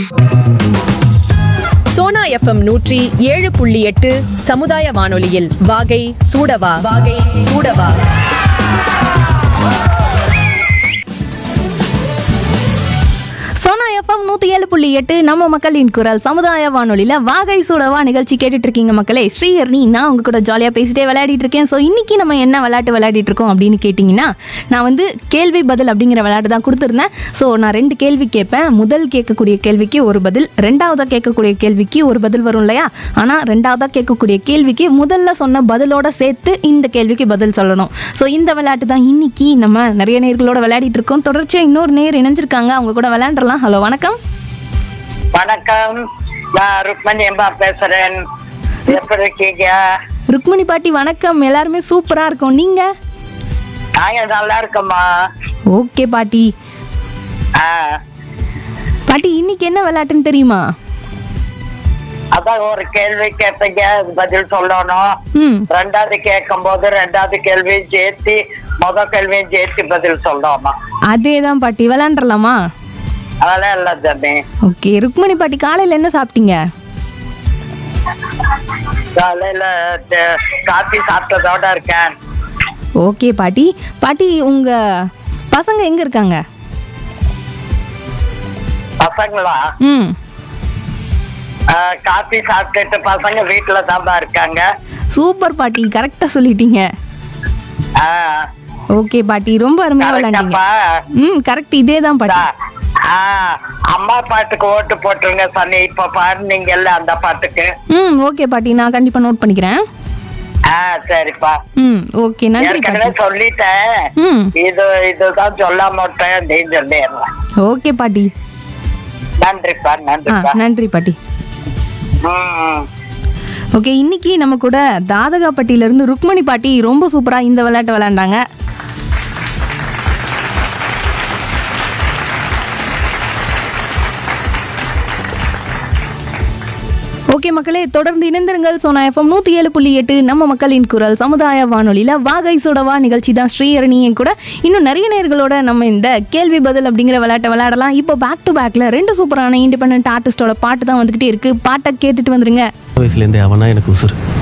Sona FM நூற்றி ஏழு புள்ளி எட்டு சமுதாய வானொலியில் வாகை சூடவா வாகை சூடவா சோனா எஃப்எம் நூற்றி ஏழு புள்ளி எட்டு நம்ம மக்களின் குரல் சமுதாய வானொலியில் வாகை சூடவா நிகழ்ச்சி கேட்டுட்டு இருக்கீங்க மக்களே ஸ்ரீஹர்னி நான் உங்க கூட ஜாலியாக பேசிட்டே விளையாடிட்டு இருக்கேன் ஸோ இன்னைக்கு நம்ம என்ன விளையாட்டு விளையாடிட்டு இருக்கோம் அப்படின்னு கேட்டிங்கன்னா நான் வந்து கேள்வி பதில் அப்படிங்கிற விளையாட்டு தான் கொடுத்துருந்தேன் ஸோ நான் ரெண்டு கேள்வி கேட்பேன் முதல் கேட்கக்கூடிய கேள்விக்கு ஒரு பதில் ரெண்டாவதாக கேட்கக்கூடிய கேள்விக்கு ஒரு பதில் வரும் இல்லையா ஆனால் ரெண்டாவதாக கேட்கக்கூடிய கேள்விக்கு முதல்ல சொன்ன பதிலோட சேர்த்து இந்த கேள்விக்கு பதில் சொல்லணும் ஸோ இந்த விளையாட்டு தான் இன்னைக்கு நம்ம நிறைய நேர்களோட விளையாடிட்டு இருக்கோம் தொடர்ச்சியாக இன்னொரு நேர் இணைஞ்சிருக்காங்க அவங்க கூட விளையாண்டுறலாம் ஹலோ வணக்கம் வணக்கம் நான் ருக்மணி அம்மா பேசுறேன் எப்படி இருக்கீங்க ருக்மணி பாட்டி வணக்கம் எல்லாருமே சூப்பரா இருக்கும் நீங்க நாங்க நல்லா இருக்கோம்மா ஓகே பாட்டி ஆ, பாட்டி இன்னைக்கு என்ன விளையாட்டுன்னு தெரியுமா அதான் ஒரு கேள்வி கேட்பீங்க அது பதில் சொல்லணும் ம் ரெண்டாவது கேட்கும் போது ரெண்டாவது கேள்வியும் சேர்த்து முத கேள்வியும் சேர்த்து பதில் சொல்லணும் அதே தான் பாட்டி விளையாண்டுறலாமா அதெல்லாம் இல்லை தம்பி ஓகே ருக்மணி பாட்டி காலையில என்ன சாப்பிட்டீங்க காலையில ட- காபி சாப்பிட்டதோட இருக்கேன் ஓகே பாட்டி பாட்டி உங்க பசங்க எங்க இருக்காங்க பசங்களா ம் ஆ, காபி சாப்பிட்டுட்டு பசங்க வீட்டுல தான் இருக்காங்க சூப்பர் பாட்டி கரெக்டா சொல்லிட்டீங்க ஆ, ஓகே பாட்டி ரொம்ப அருமையா விளையாண்டீங்க கரெக்டாப்பா? ம் கரெக்ட் இதே தான் பாட்டி ஆ, அம்மா பாட்டுக்கு ஓட்டு போட்டுருங்க சனி இப்ப பாடுனீங்கல்ல அந்த பாட்டுக்கு ம் ஓகே பாட்டி நான் கண்டிப்பா நோட் பண்ணிக்கிறேன் ஆ சரிப்பா ம் ஓகே நன்றி ஏற்கனவே பாட்டி சொல்லிட்டேன் ம் இது இதுதான் சொல்ல மாட்டேன் அப்படின்னு சொல்லிடுறேன் ஓகே பாட்டி நன்றிப்பா ஆ நன்றிப்பா நன்றி பாட்டி ம் ஓகே இன்னைக்கு நம்ம கூட தாதகாப்பட்டியில இருந்து ருக்மணி பாட்டி ரொம்ப சூப்பரா இந்த விளையாட்டு விளையாண்டாங்க ஓகே மக்களே தொடர்ந்து இணைந்திருங்கள் சோனா எஃப்எம் நூற்றி ஏழு புள்ளி எட்டு நம்ம மக்களின் குரல் சமுதாய வானொலியில் வாகை சுடவா நிகழ்ச்சி தான் ஸ்ரீஹரணியும் கூட இன்னும் நிறைய நேர்களோட நம்ம இந்த கேள்வி பதில் அப்படிங்கிற விளையாட்டை விளையாடலாம் இப்போ பேக் டு பேக்கில் ரெண்டு சூப்பரான இண்டிபெண்ட் ஆர்டிஸ்டோட பாட்டு தான் வந்துகிட்டே இருக்கு பாட்டை கேட்டுட்டு வந்துருங்க வயசுலேருந்தே அவனா எனக்கு உசுறு